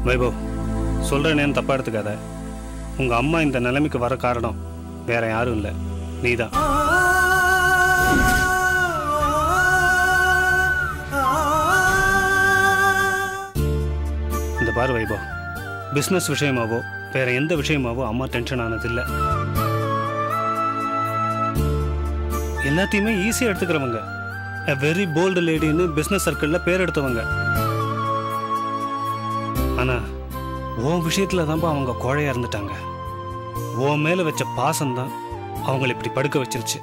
வைபவ் சொல்கிறேனேன்னு தப்பாக எடுத்துக்காத உங்கள் அம்மா இந்த நிலைமைக்கு வர காரணம் வேற யாரும் இல்லை நீதான் இந்த பாரு வைபவ் பிஸ்னஸ் விஷயமாவோ வேற எந்த விஷயமாவோ அம்மா டென்ஷன் ஆனதில்லை எல்லாத்தையுமே ஈஸியாக எடுத்துக்கிறவங்க எ வெரி போல்டு லேடின்னு பிஸ்னஸ் சர்க்கிளில் பேர் எடுத்தவங்க ஆனா உன் விஷயத்துல தான்ப்பா அவங்க கோழையா இருந்துட்டாங்க உன் மேல வச்ச பாசம்தான் அவங்களை இப்படி படுக்க வச்சிருச்சு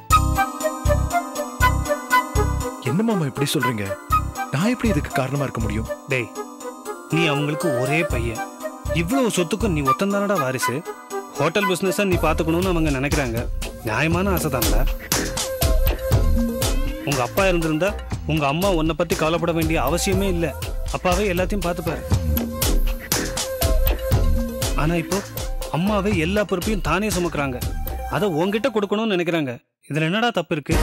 என்ன மாமா இப்படி சொல்றீங்க நான் எப்படி இதுக்கு காரணமா இருக்க முடியும் டேய் நீ அவங்களுக்கு ஒரே பையன் இவ்வளவு சொத்துக்கும் நீ ஒத்தந்தானடா வாரிசு ஹோட்டல் பிசினஸ நீ பாத்துக்கணும்னு அவங்க நினைக்கிறாங்க நியாயமான ஆசை தானடா உங்க அப்பா இருந்திருந்தா உங்க அம்மா உன்னை பத்தி கவலைப்பட வேண்டிய அவசியமே இல்லை அப்பாவே எல்லாத்தையும் பார்த்துப்பாரு ஆனா இப்போ அம்மாவே எல்லா பொறுப்பையும் தானே சுமக்குறாங்க அதை உன்கிட்ட கொடுக்கணும்னு நினைக்கிறாங்க இதுல என்னடா தப்பு இருக்கு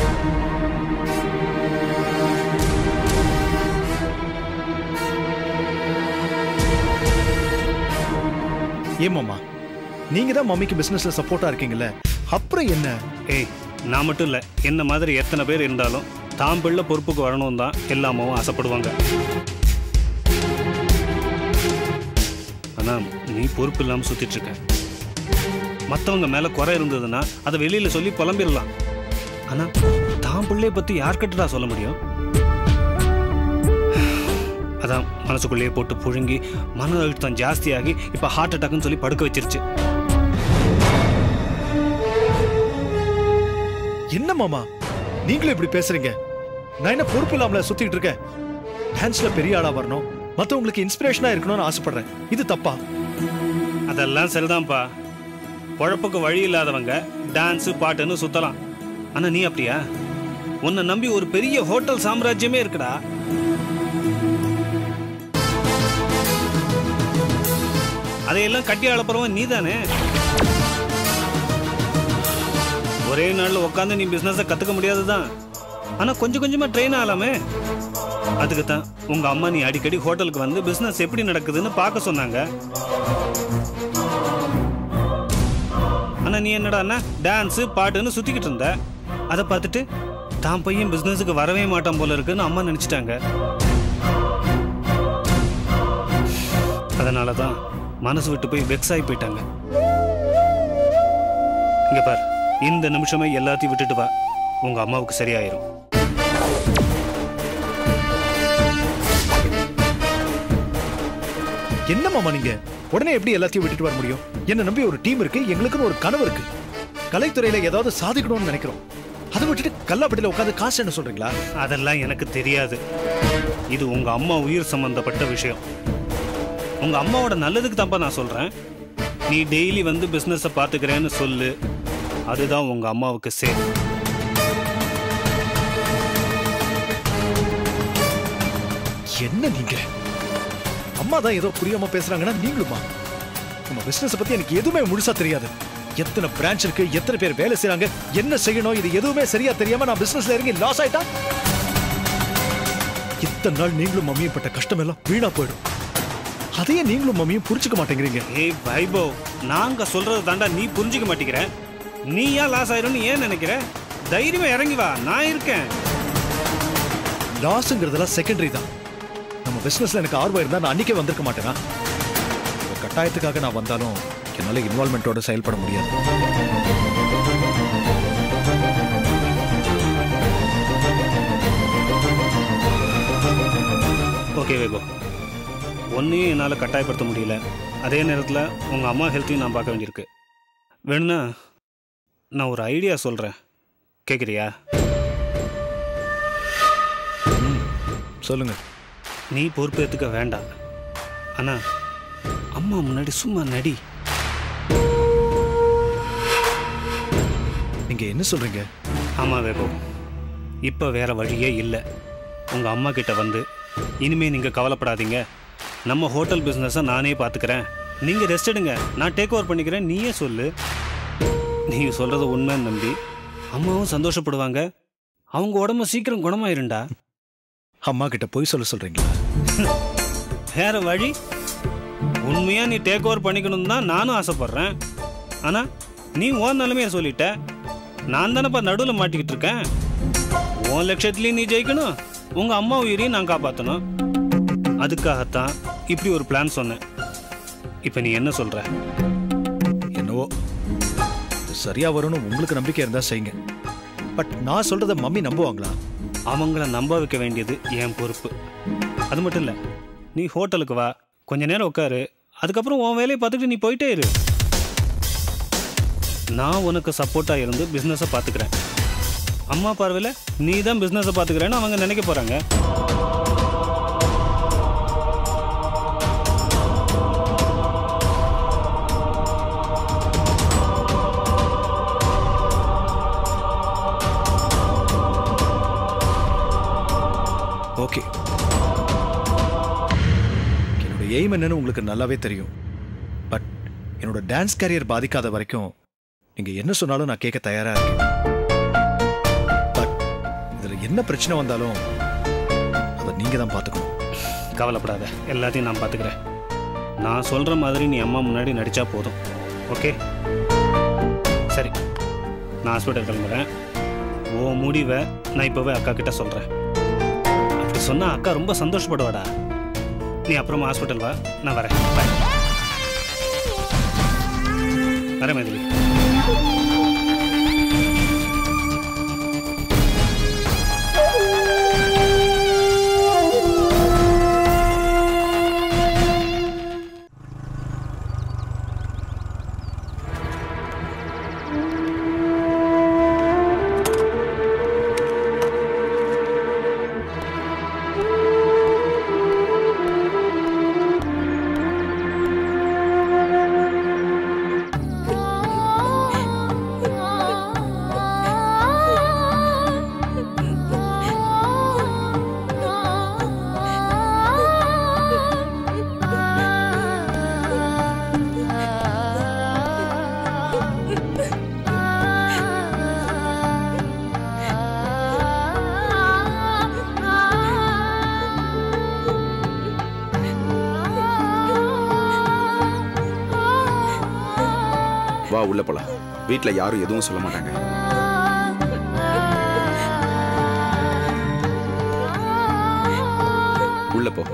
ஏன் மாமா நீங்க தான் மம்மிக்கு பிசினஸ்ல சப்போர்ட்டா இருக்கீங்கல்ல அப்புறம் என்ன ஏய் நான் மட்டும் இல்லை என்ன மாதிரி எத்தனை பேர் இருந்தாலும் தாம் பிள்ளை பொறுப்புக்கு வரணும் தான் எல்லா அம்மாவும் ஆசைப்படுவாங்க ஆனால் நீ பொறுப்பு இல்லாமல் சுத்திட்டு இருக்க மற்றவங்க மேலே குறை இருந்ததுன்னா அதை வெளியில் சொல்லி புலம்பிடலாம் ஆனால் தான் பிள்ளைய பற்றி யார்கிட்டடா சொல்ல முடியும் அதான் மனசுக்குள்ளேயே போட்டு புழுங்கி மன அழுத்தம் ஜாஸ்தியாகி இப்போ ஹார்ட் அட்டாக்னு சொல்லி படுக்க வச்சிருச்சு என்ன மாமா நீங்களும் இப்படி பேசுறீங்க நான் என்ன பொறுப்பு இல்லாமல சுத்திட்டு இருக்கேன் டான்ஸ்ல பெரிய ஆளா வரணும் மத்தவங்களுக்கு இன்ஸ்பிரேஷனா இருக்கணும்னு ஆசைப்படுறேன் இது தப்பா அதெல்லாம் சரிதான்ப்பா பொழப்புக்கு வழி இல்லாதவங்க டான்ஸு பாட்டுன்னு சுத்தலாம் ஆனா நீ அப்படியா உன்னை நம்பி ஒரு பெரிய ஹோட்டல் சாம்ராஜ்யமே இருக்குடா அதையெல்லாம் கட்டி அளப்புறவன் நீ தானே ஒரே நாள்ல உட்காந்து நீ பிசினஸை கத்துக்க முடியாதுதான் ஆனா கொஞ்சம் கொஞ்சமா ட்ரெயின் ஆகலாமே அதுக்கு தான் உங்க அம்மா நீ அடிக்கடி ஹோட்டலுக்கு வந்து பிசினஸ் எப்படி நடக்குதுன்னு பார்க்க சொன்னாங்க ஆனா நீ என்னடான்னா டான்ஸ் பாட்டுன்னு சுத்திக்கிட்டு இருந்த அதை பார்த்துட்டு தான் பையன் பிசினஸுக்கு வரவே மாட்டான் போல இருக்குன்னு அம்மா நினைச்சிட்டாங்க அதனால தான் மனசு விட்டு போய் வெக்ஸ் ஆகி போயிட்டாங்க இங்க பார் இந்த நிமிஷமே எல்லாத்தையும் விட்டுட்டு வா உங்க அம்மாவுக்கு சரியாயிரும் என்ன மாமா நீங்க உடனே எப்படி எல்லாத்தையும் விட்டுட்டு வர முடியும் என்ன நம்பி ஒரு டீம் இருக்கு எங்களுக்குன்னு ஒரு கனவு இருக்கு கலைத்துறையில ஏதாவது சாதிக்கணும்னு நினைக்கிறோம் அதை விட்டுட்டு கல்லாப்பட்டியில உட்காந்து காசு என்ன சொல்றீங்களா அதெல்லாம் எனக்கு தெரியாது இது உங்க அம்மா உயிர் சம்பந்தப்பட்ட விஷயம் உங்க அம்மாவோட நல்லதுக்கு தான்ப்பா நான் சொல்றேன் நீ டெய்லி வந்து பிசினஸை பாத்துக்கிறேன்னு சொல்லு அதுதான் உங்க அம்மாவுக்கு சேஃப் என்ன நீங்க அம்மா தான் ஏதோ புரியாம பேசுறாங்கன்னா நீங்களுமா நம்ம பிசினஸ் பத்தி எனக்கு எதுவுமே முழுசா தெரியாது எத்தனை பிரான்ச் இருக்கு எத்தனை பேர் வேலை செய்றாங்க என்ன செய்யணும் இது எதுவுமே சரியா தெரியாம நான் பிசினஸ்ல இறங்கி லாஸ் ஆயிட்டா இத்தனை நாள் நீங்களும் மம்மியும் பட்ட கஷ்டம் எல்லாம் வீணா போயிடும் அதையே நீங்களும் மம்மியும் புரிஞ்சுக்க மாட்டேங்கிறீங்க ஏய் வைபவ் நாங்க சொல்றது தாண்டா நீ புரிஞ்சுக்க மாட்டேங்கிற நீ ஏன் லாஸ் ஆயிரும்னு ஏன் நினைக்கிற தைரியமா இறங்கி வா நான் இருக்கேன் லாஸ்ங்கிறதெல்லாம் செகண்டரி தான் நம்ம பிசினஸ்ல எனக்கு ஆர்வம் இருந்தா நான் அன்னைக்கே வந்திருக்க மாட்டேனா ஒரு கட்டாயத்துக்காக நான் வந்தாலும் என்னால இன்வால்மெண்ட்டோட செயல்பட முடியாது ஓகே வைபவ் ஒன்றையும் என்னால் கட்டாயப்படுத்த முடியல அதே நேரத்தில் உங்கள் அம்மா ஹெல்த்தையும் நான் பார்க்க வேண்டியிருக்கு வேணும்னா நான் ஒரு ஐடியா சொல்கிறேன் கேட்குறியா சொல்லுங்க நீ பொறுப்பேற்றுக்க வேண்டாம் ஆனால் அம்மா முன்னாடி சும்மா நடி நீங்க என்ன சொல்றீங்க ஆமாம் வைபவ் இப்போ வேற வழியே இல்லை உங்கள் அம்மா கிட்ட வந்து இனிமே நீங்கள் கவலைப்படாதீங்க நம்ம ஹோட்டல் பிஸ்னஸை நானே பார்த்துக்கிறேன் நீங்கள் ரெஸ்ட் எடுங்க நான் டேக் ஓவர் பண்ணிக்கிறேன் நீயே சொல்லு நீங்கள் சொல்கிறது உண்மைன்னு நம்பி அம்மாவும் சந்தோஷப்படுவாங்க அவங்க உடம்பு சீக்கிரம் குணமாயிருண்டா அம்மா கிட்ட போய் சொல்ல சொல்றீங்களா வேற வழி உண்மையா நீ டேக் ஓவர் பண்ணிக்கணும் தான் நானும் ஆசைப்படுறேன் ஆனா நீ உன் நிலைமைய சொல்லிட்ட நான் தானேப்பா நடுவில் மாட்டிக்கிட்டு இருக்கேன் உன் லட்சத்துலேயும் நீ ஜெயிக்கணும் உங்க அம்மா உயிரையும் நான் காப்பாற்றணும் அதுக்காகத்தான் இப்படி ஒரு பிளான் சொன்னேன் இப்போ நீ என்ன சொல்ற என்னவோ இது சரியா வரும்னு உங்களுக்கு நம்பிக்கை இருந்தா செய்யுங்க பட் நான் சொல்றத மம்மி நம்புவாங்களா அவங்கள நம்ப வைக்க வேண்டியது என் பொறுப்பு அது மட்டும் இல்லை நீ ஹோட்டலுக்கு வா கொஞ்ச நேரம் உட்காரு அதுக்கப்புறம் உன் வேலையை பார்த்துட்டு நீ போயிட்டே இரு நான் உனக்கு சப்போர்ட்டாக இருந்து பிஸ்னஸை பார்த்துக்கிறேன் அம்மா பார்வையில் நீ தான் பிஸ்னஸை பார்த்துக்கிறேன்னு அவங்க நினைக்க போகிறாங்க ஓகே என்னோட எய்ம் என்னன்னு உங்களுக்கு நல்லாவே தெரியும் பட் என்னோட டான்ஸ் கேரியர் பாதிக்காத வரைக்கும் நீங்க என்ன சொன்னாலும் நான் கேட்க தயாரா இருக்கேன் பட் இதுல என்ன பிரச்சனை வந்தாலும் அதை நீங்க தான் பார்த்துக்கணும் கவலைப்படாத எல்லாத்தையும் நான் பார்த்துக்கிறேன் நான் சொல்கிற மாதிரி நீ அம்மா முன்னாடி நடித்தா போதும் ஓகே சரி நான் ஹாஸ்பிட்டல் கிளம்புறேன் ஓ முடிவை நான் இப்போவே அக்கா கிட்ட சொல்கிறேன் அப்படி சொன்னால் அக்கா ரொம்ப சந்தோஷப்படுவாடா நீ அப்புறமா ஹாஸ்பிட்டல் வா நான் வரேன் பாய் வரேன் மைதிலி வா உள்ள போலாம் வீட்ல யாரும் எதுவும் சொல்ல மாட்டாங்க உள்ள போ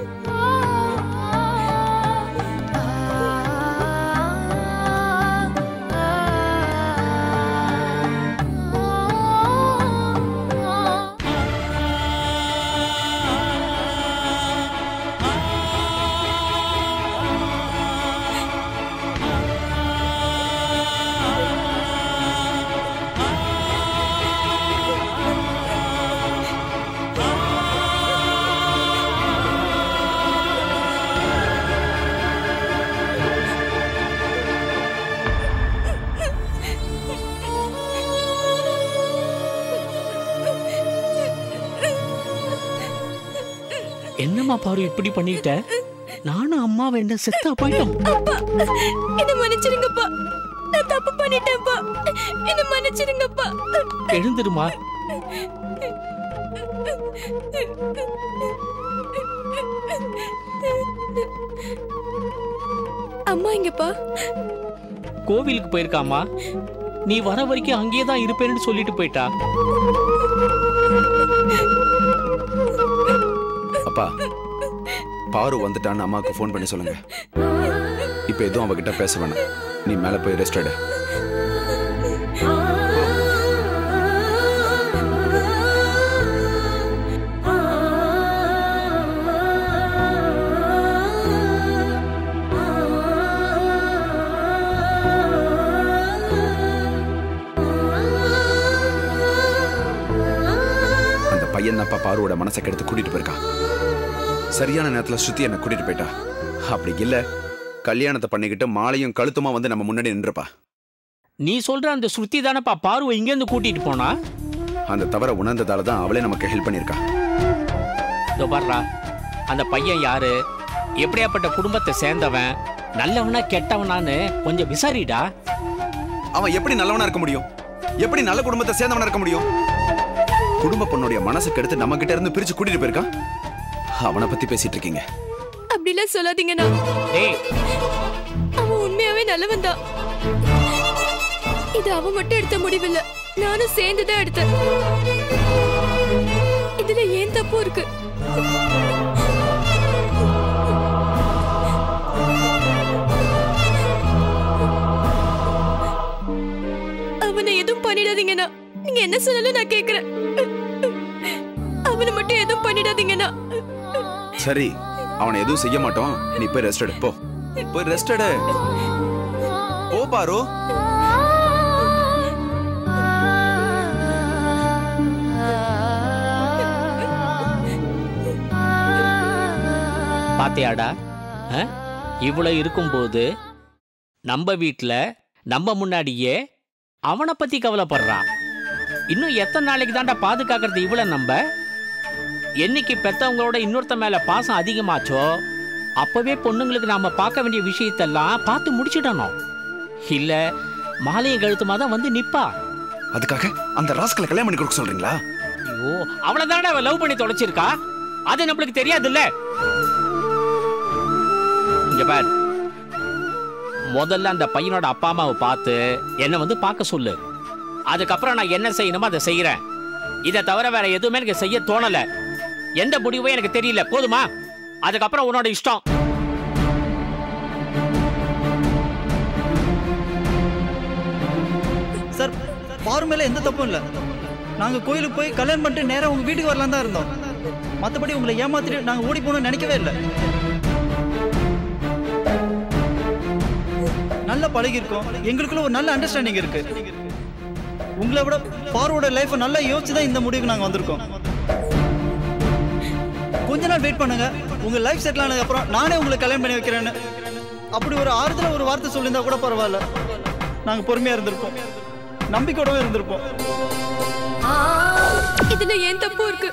என்னம்மா பாரு இப்படி பண்ணிட்ட நானும் அம்மா வேண்ட செத்தா போயிட்டோம் என்ன மன்னிச்சிருங்கப்பா நான் தப்பு பண்ணிட்டேன்ப்பா என்ன மன்னிச்சிருங்கப்பா எழுந்துருமா அம்மா எங்கப்பா கோவிலுக்கு போயிருக்காமா நீ வர வரைக்கும் அங்கேயே தான் இருப்பேன்னு சொல்லிட்டு போயிட்டா அப்பா பாரு வந்துட்டான்னு அம்மாவுக்கு ஃபோன் பண்ணி சொல்லுங்க இப்போ எதுவும் அவகிட்ட பேச வேணாம் நீ மேலே போய் ரெஸ்ட் எடு அந்த பையன் தான்ப்பா பாருவோட மனசை கெடுத்து கூட்டிட்டு போயிருக்கான் சரியான நேரத்துல ஸ்ருதி என்ன கூட்டிட்டு போயிட்டா அப்படி இல்ல கல்யாணத்தை பண்ணிக்கிட்டு மாலையும் கழுத்துமா வந்து நம்ம முன்னாடி நின்றுப்பா நீ சொல்ற அந்த ஸ்ருதி தானப்பா பார்வை இங்கேருந்து கூட்டிட்டு போனா அந்த தவற உணர்ந்ததால தான் அவளே நமக்கு ஹெல்ப் பண்ணியிருக்கா இதோ பாருடா அந்த பையன் யாரு எப்படியாப்பட்ட குடும்பத்தை சேர்ந்தவன் நல்லவனா கெட்டவனான்னு கொஞ்சம் விசாரிடா அவன் எப்படி நல்லவனா இருக்க முடியும் எப்படி நல்ல குடும்பத்தை சேர்ந்தவனா இருக்க முடியும் குடும்ப பொண்ணுடைய மனசை கெடுத்து நம்ம கிட்ட இருந்து பிரிச்சு கூட்டிட்டு போயிருக்கான் அவனை பத்தி பேசிட்டு இருக்கீங்க அப்படிலாம் சொல்லாதீங்கண்ணா டேய் உண்மையாவே நல்லவன் தான் இது அவ மட்டும் எடுத்த முடிவில்ல நானும் சேர்ந்துதான் எடுத்தேன் இதுல ஏன் தப்பு இருக்கு அவனை எதுவும் பண்ணிடாதீங்கண்ணா நீங்க என்ன சொன்னாலும் நான் கேக்குறேன் அவனை மட்டும் எதுவும் பண்ணிடாதீங்கண்ணா சரி அவனை எதுவும் செய்ய மாட்டோம் நீ போய் ரெஸ்ட் எடு போ போய் ரெஸ்ட் எடு போ பாரு பாத்தியாடா ஆ? இவ்வளவு இருக்கும்போது நம்ம வீட்ல நம்ம முன்னாடியே அவனை பத்தி கவலைப்படுறான் இன்னும் எத்தனை நாளைக்கு தாண்டா பாதுகாக்கிறது இவ்வளவு நம்ப என்னைக்கு பெத்தவங்களோட இன்னொருத்த மேல பாசம் அதிகமாச்சோ அப்பவே பொண்ணுங்களுக்கு நாம பார்க்க வேண்டிய விஷயத்தெல்லாம் பார்த்து முடிச்சிடணும் இல்ல மாலையும் கழுத்துமா தான் வந்து நிப்பா அதுக்காக அந்த ராஸ்கலை கல்யாணம் பண்ணி கொடுக்க சொல்றீங்களா ஐயோ அவளை தானே அவ லவ் பண்ணி தொலைச்சிருக்கா அது நம்மளுக்கு தெரியாதுல்ல இங்க பார் முதல்ல அந்த பையனோட அப்பா அம்மாவை பார்த்து என்னை வந்து பார்க்க சொல்லு அதுக்கப்புறம் நான் என்ன செய்யணுமோ அதை செய்யறேன் இதை தவிர வேற எதுவுமே எனக்கு செய்ய தோணல எந்த முடிவும் எனக்கு தெரியல போதுமா அதுக்கப்புறம் உன்னோட இஷ்டம் சார் பாரு மேல எந்த தப்பும் இல்லை நாங்க கோயிலுக்கு போய் கல்யாணம் பண்ணிட்டு நேரா உங்க வீட்டுக்கு வரலாம் தான் இருந்தோம் மற்றபடி உங்களை ஏமாத்திட்டு நாங்க ஓடி போகணும்னு நினைக்கவே இல்லை நல்லா பழகிருக்கோம் எங்களுக்குள்ள ஒரு நல்ல அண்டர்ஸ்டாண்டிங் இருக்கு உங்களை விட பாரோட லைஃப்பை நல்லா யோசிச்சு தான் இந்த முடிவுக்கு நாங்க வந்திருக்கோம் கொஞ்ச நாள் வெயிட் பண்ணுங்க உங்க லைஃப் செட்டில் ஆனதுக்கு அப்புறம் நானே உங்களை கல்யாணம் பண்ணி வைக்கிறேன்னு அப்படி ஒரு ஆறுதல ஒரு வார்த்தை சொல்லியிருந்தா கூட பரவாயில்ல நாங்க பொறுமையா இருந்திருப்போம் நம்பிக்கையோடவே இருந்திருப்போம் இதுல ஏன் தப்பு இருக்கு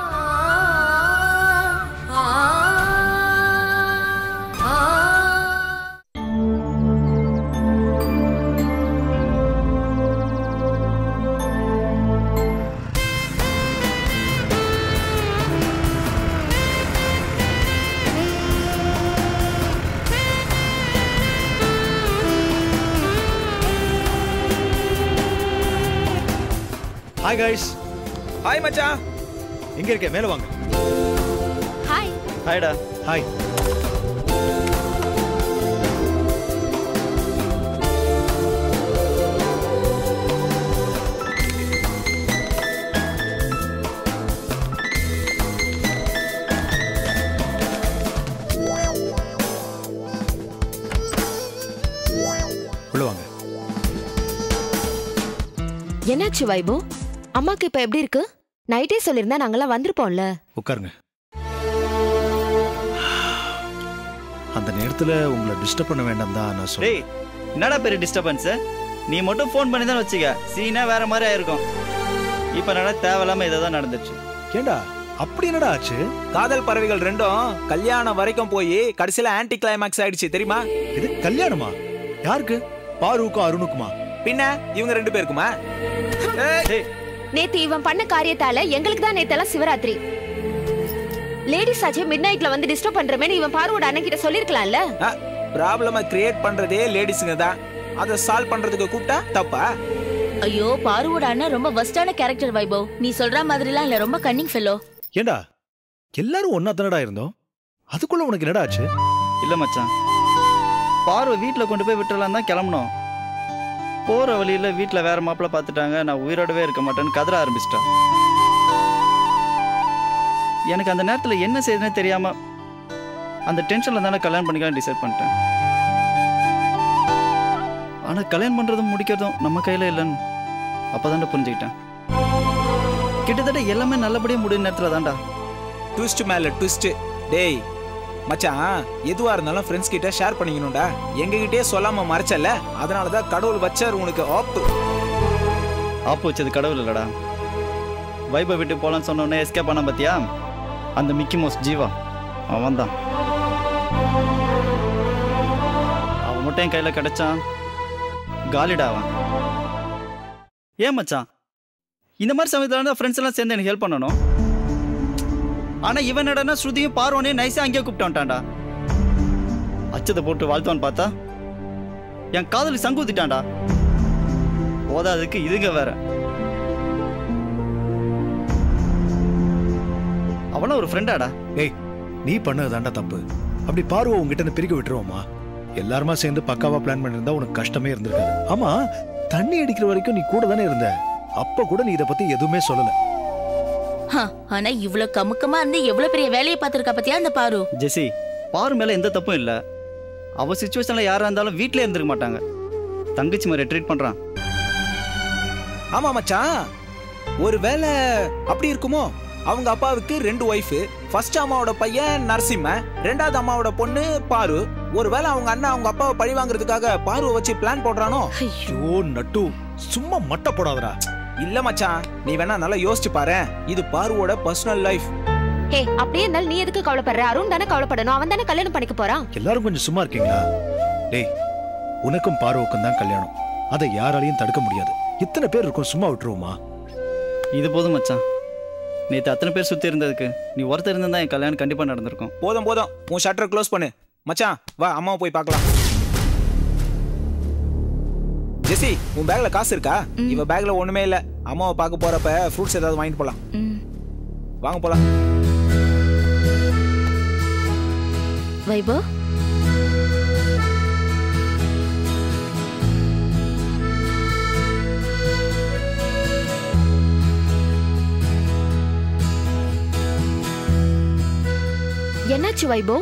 ஹாய் கைஸ் ஹாய் மச்சான் எங்க இருக்க மேல வாங்க ஹாய் ஹாய்டா ஹாய் உள்ள வாங்க என்னாச்சு வைபு அம்மாக்கு இப்ப எப்படி இருக்கு நைட்டே சொல்லியிருந்தா நாங்கெல்லாம் வந்திருப்போம்ல உட்காருங்க அந்த நேரத்துல உங்களை டிஸ்டர்ப் பண்ண வேண்டாம் தான் நான் சொல்றேன் டேய் என்னடா பெரிய டிஸ்டர்பன்ஸ் நீ மட்டும் ஃபோன் பண்ணி தான் வச்சுக்க சீனா வேற மாதிரி ஆயிருக்கும் இப்போ நட தேவையில்லாம இதை தான் நடந்துச்சு ஏண்டா அப்படி என்னடா ஆச்சு காதல் பறவைகள் ரெண்டும் கல்யாணம் வரைக்கும் போய் கடைசியில ஆன்டி கிளைமாக்ஸ் ஆயிடுச்சு தெரியுமா இது கல்யாணமா யாருக்கு பாருவுக்கும் அருணுக்குமா பின்ன இவங்க ரெண்டு பேருக்குமா டேய் நேத்து இவன் பண்ண காரியத்தால எங்களுக்கு தான் நேத்தெல்லாம் சிவராத்திரி லேடிஸ் ஆச்சே மிட் நைட்ல வந்து டிஸ்டர்ப் பண்றமேன்னு இவன் பாருவோட அண்ணன் கிட்ட சொல்லிருக்கலாம்ல ப்ராப்ளம கிரியேட் பண்றதே லேடிஸுங்க தான் அதை சால்வ் பண்றதுக்கு கூப்பிட்டா தப்பா ஐயோ பாருவோட அண்ணன் ரொம்ப வஸ்டான கேரக்டர் வைபவ் நீ சொல்ற மாதிரிலாம் இல்ல ரொம்ப கன்னிங் ஃபெல்லோ ஏண்டா எல்லாரும் ஒன்னா தானடா இருந்தோம் அதுக்குள்ள உனக்கு என்னடா ஆச்சு இல்ல மச்சான் பார்வை வீட்டில் கொண்டு போய் விட்டுறலாம் தான் கிளம்பணும் போற வழியில வீட்டில் வேற மாப்பிள்ளை பார்த்துட்டாங்க நான் உயிரோடவே இருக்க மாட்டேன்னு கதற ஆரம்பிச்சிட்டேன் எனக்கு அந்த நேரத்தில் என்ன செய்யுதுன்னே தெரியாம அந்த டென்ஷன்ல தானே கல்யாணம் பண்ணிக்கலாம் டிசைட் பண்ணிட்டேன் ஆனா கல்யாணம் பண்றதும் முடிக்கிறதும் நம்ம கையில இல்லைன்னு அப்பதான்டா புரிஞ்சுக்கிட்டேன் கிட்டத்தட்ட எல்லாமே நல்லபடியா முடியும் நேரத்துல தான்டா ட்விஸ்ட் மேல ட்விஸ்ட் டேய் மச்சான் எதுவா இருந்தாலும் ஃப்ரெண்ட்ஸ் கிட்ட ஷேர் பண்ணிக்கணும்டா எங்ககிட்டயே சொல்லாம மறைச்சல அதனால தான் கடவுள் வச்சார் உனக்கு ஆப்பு ஆப்பு வச்சது கடவுள் இல்லடா வைபை விட்டு போலான்னு சொன்ன உடனே எஸ்கேப் பண்ண பாத்தியா அந்த மிக்கி மோஸ் ஜீவா அவன் தான் அவன் மட்டும் என் கையில் கிடைச்சான் காலிடா அவன் ஏன் மச்சான் இந்த மாதிரி சமயத்தில் தான் ஃப்ரெண்ட்ஸ் எல்லாம் சேர்ந்து எனக்கு ஹெல்ப் பண்ணணும் ஆனா இவன் என்னடா ஸ்ருதியும் பார்வனையும் நைஸா அங்கேயே கூப்பிட்டு வந்துட்டான்டா அச்சத்தை போட்டு வாழ்த்துவான்னு பார்த்தா என் காதலுக்கு சங்கு ஊத்திட்டான்டா போதாதுக்கு இதுங்க வேற அவனும் ஒரு ஃப்ரெண்டாடா ஏய் நீ பண்ணது தாண்டா தப்பு அப்படி பார்வை உங்ககிட்ட இருந்து பிரிக்க விட்டுருவோமா எல்லாருமா சேர்ந்து பக்காவா பிளான் பண்ணிருந்தா உனக்கு கஷ்டமே இருந்திருக்காது ஆமா தண்ணி அடிக்கிற வரைக்கும் நீ கூட தானே இருந்த அப்ப கூட நீ இத பத்தி எதுவுமே சொல்லல ஹ, ஆனா இவ்வளவு கமுக்கமா இருந்து எவ்வளவு பெரிய வேலையை பார்த்திருக்கா பத்தியா அந்த பாரு ஜெசி பாரு மேல எந்த தப்பும் இல்ல அவ சுச்சுவேஷன்ல யாரா இருந்தாலும் வீட்லயே இருந்திருக்க மாட்டாங்க தங்கச்சி மாதிரி ட்ரீட் பண்றான் ஆமா மச்சான் ஒருவேளை அப்படி இருக்குமோ அவங்க அப்பாவுக்கு ரெண்டு ஒய்ஃபு ஃபர்ஸ்ட் அம்மாவோட பையன் நரசிம்ம ரெண்டாவது அம்மாவோட பொண்ணு பாரு ஒருவேளை அவங்க அண்ணன் அவங்க அப்பாவை பழி வாங்குறதுக்காக பாருவை வச்சு பிளான் போடுறானோ ஐயோ நட்டு சும்மா மட்ட போடாதடா இல்ல மச்சான் நீ வேணா நல்லா யோசிச்சு பாரு இது பாருவோட பர்சனல் லைஃப் ஹே அப்படியே இருந்தாலும் நீ எதுக்கு கவலைப்படுற அருண் தானே கவலைப்படணும் அவன் தானே கல்யாணம் பண்ணிக்க போறான் எல்லாரும் கொஞ்சம் சும்மா இருக்கீங்களா டேய் உனக்கும் பார்வக்கும் தான் கல்யாணம் அதை யாராலையும் தடுக்க முடியாது இத்தனை பேர் இருக்கும் சும்மா விட்டுருவோமா இது போதும் மச்சான் நேத்து அத்தனை பேர் சுத்தி இருந்ததுக்கு நீ ஒருத்தர் இருந்தா என் கல்யாணம் கண்டிப்பா நடந்திருக்கும் போதும் போதும் உன் ஷட்டரை க்ளோஸ் பண்ணு மச்சான் வா அம்மாவை போய் பார்க்கலாம் ஜெசி உன் பேக்ல காசு இருக்கா இவ பேக்ல ஒண்ணுமே இல்ல அம்மாவை பார்க்க போறப்ப ஃப்ரூட்ஸ் ஏதாவது வாங்கிட்டு போலாம் ம். வாங்க போலாம் வைபவ் என்னாச்சு வைபவ்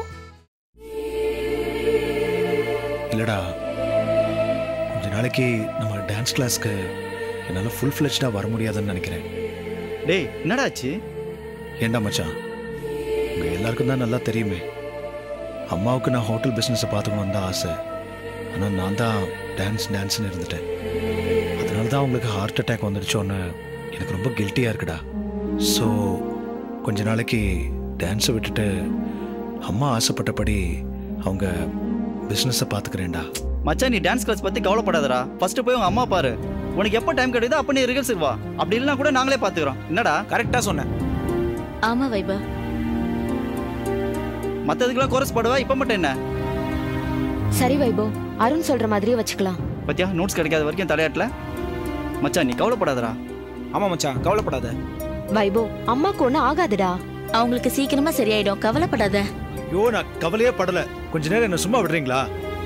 இல்லடா கொஞ்ச நாளைக்கு நம்ம டான்ஸ் கிளாஸ்க்கு என்னால ஃபுல் ஃபிளெஜ்டா வர முடியாதுன்னு நினைக்கிறேன் டேய் என்னடா ஆச்சு ஏண்டா மச்சான் உங்க எல்லாருக்கும் தான் நல்லா தெரியுமே அம்மாவுக்கு நான் ஹோட்டல் பிஸ்னஸை பார்த்துக்கணும் தான் ஆசை ஆனால் நான் தான் டான்ஸ் டான்ஸ்னு இருந்துட்டேன் அதனால தான் அவங்களுக்கு ஹார்ட் அட்டாக் வந்துடுச்சோன்னு எனக்கு ரொம்ப கில்ட்டியாக இருக்குடா ஸோ கொஞ்ச நாளைக்கு டான்ஸை விட்டுட்டு அம்மா ஆசைப்பட்டபடி அவங்க பிஸ்னஸை பார்த்துக்கிறேன்டா மச்சான் நீ டான்ஸ் கிளாஸ் பத்தி கவலைப்படாதடா ஃபர்ஸ்ட் போய் உங்க அம்மா பாரு உனக்கு எப்போ டைம் கிடைக்குதோ அப்போ நீ ரிகர்சல் வா அப்படி இல்லைனா கூட நாங்களே பாத்துக்கிறோம் என்னடா கரெக்டா சொன்னேன் ஆமா வைபவ் மத்ததுக்கெல்லாம் கோரஸ் பாடுவா இப்போ மட்டும் என்ன சரி வைபவ் அருண் சொல்ற மாதிரியே வச்சுக்கலாம் பத்தியா நோட்ஸ் கிடைக்காத வரைக்கும் தலையாட்டல மச்சான் நீ கவலைப்படாதடா ஆமா மச்சான் கவலைப்படாத வைபவ் அம்மாக்கு ஒண்ணும் ஆகாதுடா அவங்களுக்கு சீக்கிரமா சரியாயிடும் கவலைப்படாத ஐயோ நான் கவலையே படல கொஞ்ச நேரம் என்ன சும்மா விடுறீங்களா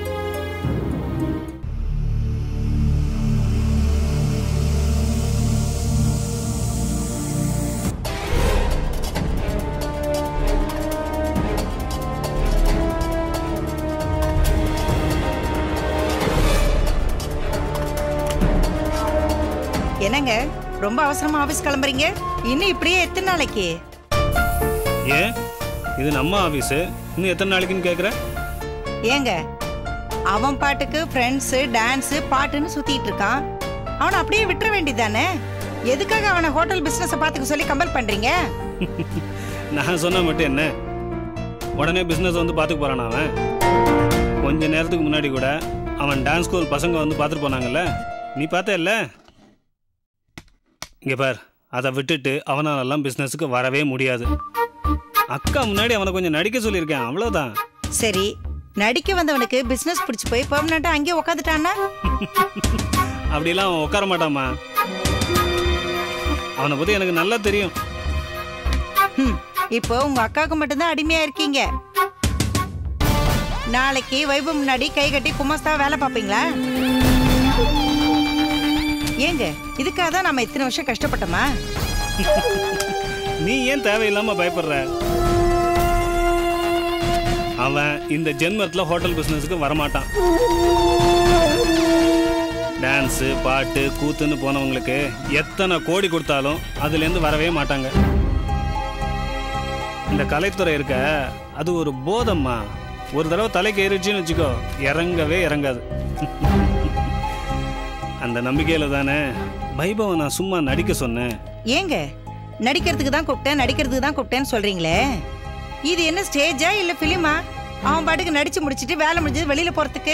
என்னங்க ரொம்ப அவசரமா ஆபீஸ் கிளம்புறீங்க இன்னும் இப்படியே எத்தனை நாளைக்கு ஏன் இது நம்ம ஆஃபீஸு இன்னும் எத்தனை நாளைக்குன்னு கேட்குற ஏங்க அவன் பாட்டுக்கு ஃப்ரெண்ட்ஸு டான்ஸு பாட்டுன்னு சுத்திட்டு இருக்கான் அவனை அப்படியே விட்டுற வேண்டியதானே எதுக்காக அவனை ஹோட்டல் பிசினஸை பார்த்துக்க சொல்லி கம்பல் பண்றீங்க நான் சொன்னா மட்டும் என்ன உடனே பிஸ்னஸ் வந்து பார்த்துக்க போறான் அவன் கொஞ்ச நேரத்துக்கு முன்னாடி கூட அவன் டான்ஸ் ஸ்கூல் பசங்க வந்து பார்த்துட்டு போனாங்கல்ல நீ பார்த்த இல்ல இங்க பார் அதை விட்டுட்டு அவனாலெல்லாம் பிஸ்னஸுக்கு வரவே முடியாது அக்கா முன்னாடி அவனை கொஞ்சம் நடிக்க சொல்லியிருக்கேன் அவ்வளோதான் சரி நடிக்க வந்தவனுக்கு பிசினஸ் பிடிச்சு போய் பெர்மனண்டா அங்கேயே உட்காந்துட்டான்னா அப்படிலாம் அவன் உட்கார மாட்டாமா அவனை பற்றி எனக்கு நல்லா தெரியும் ஹம், இப்போ உங்க அக்காவுக்கு மட்டும்தான் அடிமையா இருக்கீங்க நாளைக்கு வைபவ் முன்னாடி கை கட்டி குமாஸ்தா வேலை பார்ப்பீங்களா ஏங்க இதுக்காக தான் நம்ம இத்தனை வருஷம் கஷ்டப்பட்டோமா நீ ஏன் தேவையில்லாம பயப்படுற அவன் இந்த ஜென்மத்தில் ஹோட்டல் பிஸ்னஸுக்கு வரமாட்டான் டான்ஸு பாட்டு கூத்துன்னு போனவங்களுக்கு எத்தனை கோடி கொடுத்தாலும் அதுலேருந்து வரவே மாட்டாங்க இந்த கலைத்துறை இருக்க அது ஒரு போதம்மா ஒரு தடவை தலைக்கு ஏறிடுச்சுன்னு வச்சுக்கோ இறங்கவே இறங்காது அந்த நம்பிக்கையில தானே பைபவ நான் சும்மா நடிக்க சொன்னேன் ஏங்க நடிக்கிறதுக்கு தான் கூப்பிட்டேன் நடிக்கிறதுக்கு தான் கூப்பிட்டேன்னு சொல்றீங்களே இது என்ன ஸ்டேஜா இல்ல பிலிமா அவன் பாட்டுக்கு நடிச்சு முடிச்சிட்டு வேலை முடிஞ்சது வெளியில போறதுக்கு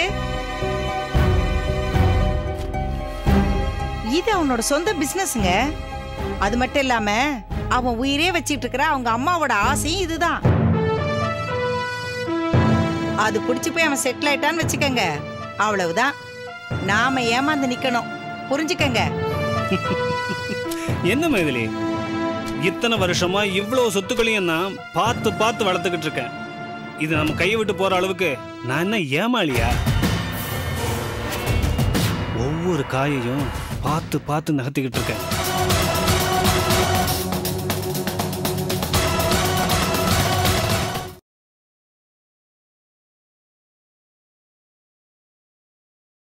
இது அவனோட சொந்த பிசினஸ்ங்க அது மட்டும் இல்லாம அவன் உயிரே வச்சிட்டு இருக்கிற அவங்க அம்மாவோட ஆசையும் இதுதான் அது பிடிச்சு போய் அவன் செட்டில் ஆயிட்டான்னு வச்சுக்கோங்க அவ்வளவுதான் நாம ஏமாந்து நிக்கணும் புரிஞ்சுக்கங்க என்ன மைதிலி இத்தனை வருஷமா இவ்வளவு சொத்துக்களையும் நான் பார்த்து பார்த்து வளர்த்துக்கிட்டு இருக்கேன் இது நம்ம கையை விட்டு போற அளவுக்கு நான் என்ன ஏமாளியா ஒவ்வொரு காயையும் பார்த்து பார்த்து நகர்த்திக்கிட்டு இருக்கேன்